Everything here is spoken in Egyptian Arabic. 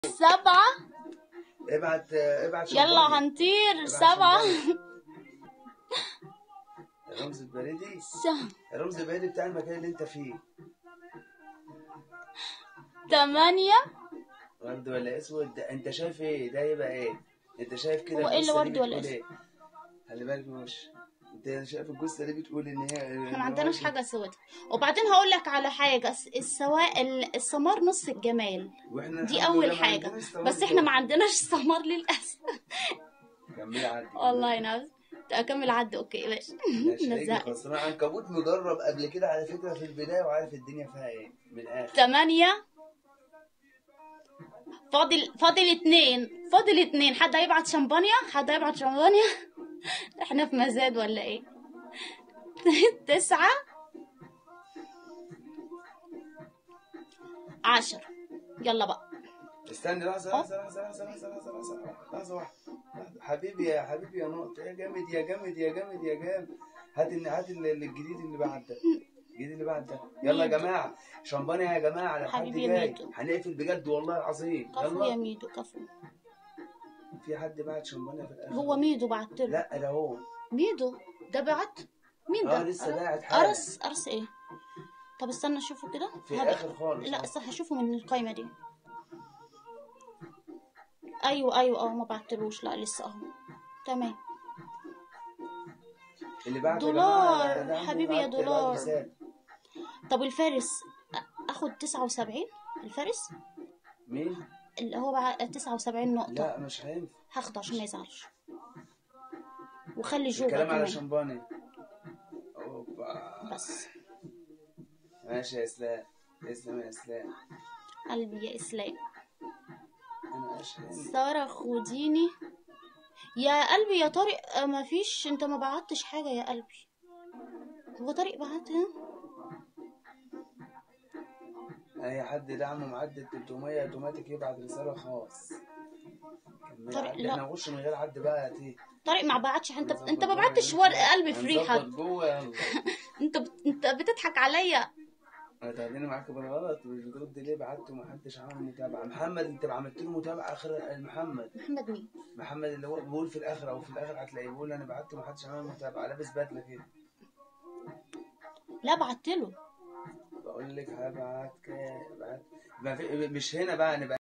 سبعة ابعت ابعت يلا شمبانيا. هنطير ابعت سبعة شمبانيا. الرمز البريدي س- الرمز البريدي بتاع المكان اللي انت فيه تمانية ورد ولا اسود ده انت شايف ايه ده يبقى ايه انت شايف كده هو ايه اللي الجثة دي ورد ولا بتقول ايه خلي بالك مش انت شايف الجثه دي بتقول ان هي احنا ما عندناش حاجة سودة وبعدين هقول لك على حاجة الس- السواء ال- السمار نص الجمال واحنا دي الحمد اول لله ما حاجة عندناش سواد بس احنا ما عندناش سمار للأسف كملي عادي والله نفس اكمل عد اوكي ماشي ماشي هيجي نزق خلاص انا عنكبوت مجرب قبل كده على فكره في البدايه وعارف الدنيا فيها ايه من الاخر تمانية فاضل فاضل اتنين فاضل اتنين حد هيبعت شمبانيا حد هيبعت شمبانيا احنا في مزاد ولا ايه تسعة عشر يلا بقى استني لحظه لحظه لحظه لحظه لحظه لحظه لحظه لحظه واحده لحظة. حبيبي يا حبيبي يا نقطة يا جامد يا جامد يا جامد يا جامد هات ال- هات ال- الجديد اللي بعد ده الجديد اللي بعد ده يلا يا ميدو. جماعة شمبانيا يا جماعة لحد حبيبي يا جاي ميدو. هنقفل بجد والله العظيم كفو يا يلا ميدو كفو في حد بعت شمبانيا في الآخر هو ميدو بعت له لا ده هو ميدو ده بعت مين ده اه لسه باعت حالا ارس ارس ايه طب استنى اشوفه كده في هبقى- الآخر خالص لا استنى هشوفه من القايمة دي ايوه ايوه اه ما بعتلوش لا لسه اهو تمام اللي بعت يا دولار، جماعة ده عمو حبيبي يا بعت الواد دولار. رسالة. طب الفارس أ- اخد تسعة وسبعين الفارس مين؟ اللي هو بقى تسعة وسبعين نقطة لا مش هينفع هاخده عشان ما يزعلش وخلي جوجا الكلام على كمان شمبانيا اوبا بس ماشي يا اسلام اسلام يا اسلام قلبي يا اسلام انا اشهد سارة خديني يا قلبي يا طارق آه، ما فيش انت ما بعتش حاجة يا قلبي هو طارق بعتها اي حد دعمه معدي 300 اوتوماتيك يبعت رساله خاص كمل طارق، عدي لا. احنا نخش من غير عد بقى يا تي طارق ما بعتش انت نظبط انت ما جوه بعتش يلا. ورق قلبي فري هنظبط حد جوه يلا انت بت... انت بتضحك عليا هتاخديني معاك بالغلط مش بترد ليه بعت ومحدش عمل متابعه محمد انت عملت له متابعه اخر محمد محمد مين محمد اللي هو بيقول في الاخر او في الاخر هتلاقيه بيقول انا بعت ومحدش عمل متابعه لابس بدله كده لا بعت له بقول لك هبعت كده بعت ما في مش هنا بقى نبقى